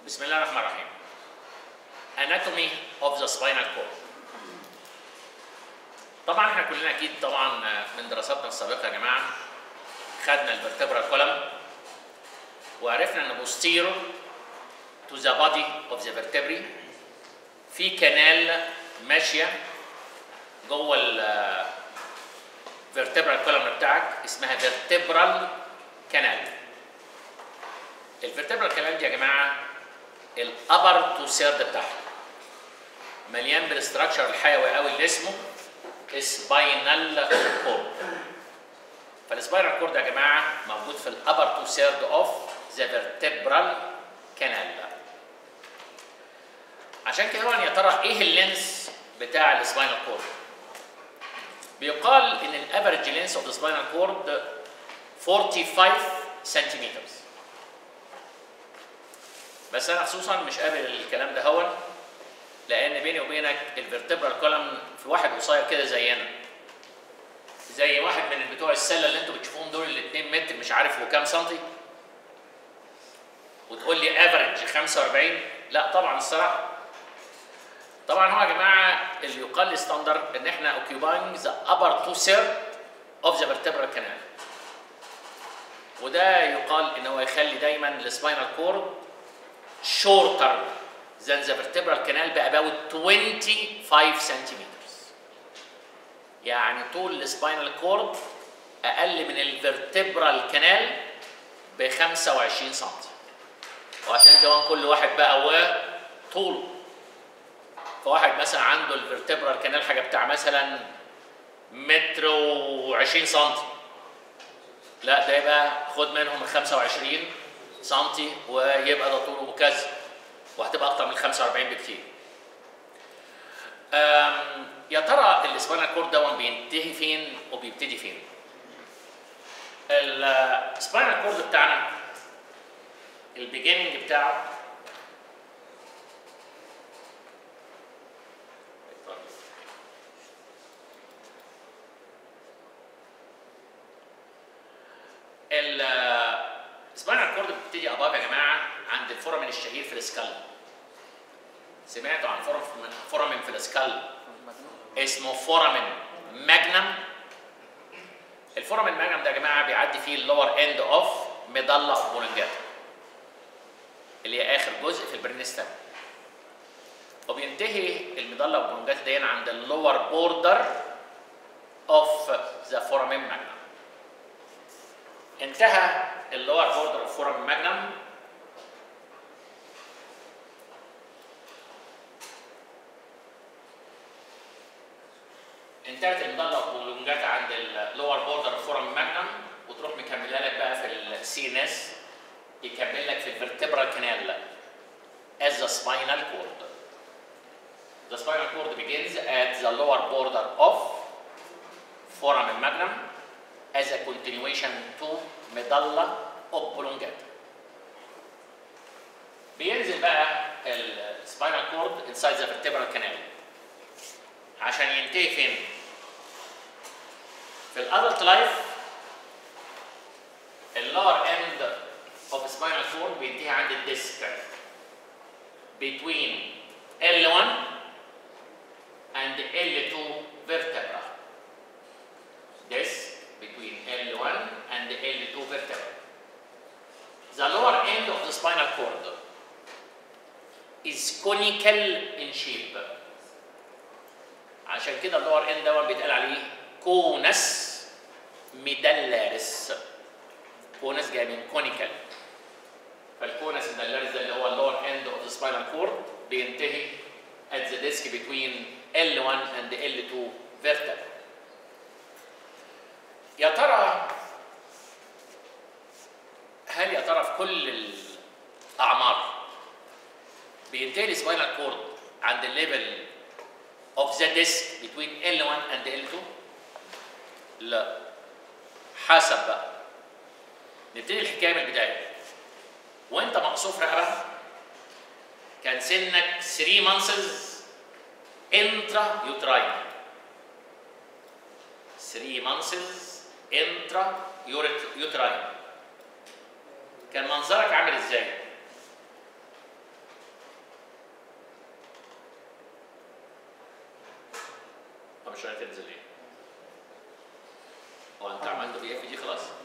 بسم الله الرحمن الرحيم anatomy of the spinal cord طبعا احنا كلنا اكيد طبعا من دراساتنا السابقه يا جماعه خدنا الفرتبرال كولم وعرفنا ان posterior to the body of the vertebrae في كانال ماشيه جوه ال vertebral column بتاعك اسمها vertebral canal الفرتبرال كانال دي يا جماعه الابر تو سيرد بتاعها مليان بالاستراكشر الحيوي قوي اللي اسمه سباينال كورد فالسباينال كورد يا جماعه موجود في الابر تو سيرد اوف ذا فيرتبرال كانال عشان كده بقى يا ترى ايه اللينس بتاع السباينال كورد بيقال ان الافريج لينس اوف ذا سباينال كورد 45 سنتيمتر بس انا خصوصا مش قابل الكلام ده هون لان بيني وبينك الفرتبرال كولم في واحد قصير كده زينا زي واحد من بتوع السله اللي انتوا بتشوفوهم دول ال 2 متر مش عارف هو كام سنتي وتقول لي افريج 45 لا طبعا الصراحه طبعا هو يا جماعه اللي يقال ستاندرد ان احنا اوكيوباينج ذا ابر تو سير اوف ذا فيرتبرال كانال وده يقال ان هو يخلي دايما السباينال كورد shorter than the vertebral canal by about 25 centimeters. يعني طول السباينال كورد اقل من الفرتبرال كانال ب 25 سم. وعشان كمان كل واحد بقى وطوله. فواحد مثلا عنده الفرتبرال كانال حاجه بتاع مثلا متر و20 سم. لا ده يبقى خد منهم ال 25 سنتي ويبقى ده طوله كذا وهتبقى اكتر من 45 بكتير. يا ترى السباينال كورد ده بينتهي فين وبيبتدي فين؟ السباينال كورد بتاعنا البيجيننج بتاعه السباينال كورد بتبتدي اباب يا جماعه عند الفورامين الشهير في السكال سمعتوا عن فورامين فورامين في السكال اسمه فورامين ماجنم الفورامين ماجنم ده يا جماعه بيعدي فيه اللور اند اوف ميدالا بولنجاتا اللي هي اخر جزء في البرينستم وبينتهي الميدالا بولنجاتا دي عند اللور بوردر اوف ذا فورامين ماجنم انتهى اللور بوردر اوف فورامين ماجنم انتهت المضله بولونجاتا عند اللور بوردر اوف فورامين ماجنم وتروح مكمله لك بقى في السي ان اس يكمل لك في الفرتبرال كانال as the spinal cord. The spinal cord begins at the lower border of foramen magnum as a continuation to medulla oblongata. بينزل بقى السباينال كورد inside the vertebral canal عشان ينتهي فين؟ في الادلت لايف اللور اند اوف سباينال كورد بينتهي عند الديسك between L1 and L2 vertebra. This between L1 and L2 vertebra. The lower end of the spinal cord is conical in shape. عشان كده اللور اند ده بيتقال عليه كونس ميدلارس كونس جاي من كونيكال فالكونس ميدلارس ده اللي هو اللور اند اوف ذا سباينال كورد بينتهي at the disc between L1 and L2 vertebra يا ترى هل يا ترى في كل الاعمار بينتهي السباينال كورد عند الليفل of the disc between L1 and L2 لا حسب بقى نبتدي الحكايه من البدايه وانت مقصوف رقبه كان سنك 3 مانسز انترا يوتراين 3 مانسز انترا يوتراين كان منظرك عامل ازاي؟ طب مش رايح تنزل ليه؟ هو انت عملت بي اف دي خلاص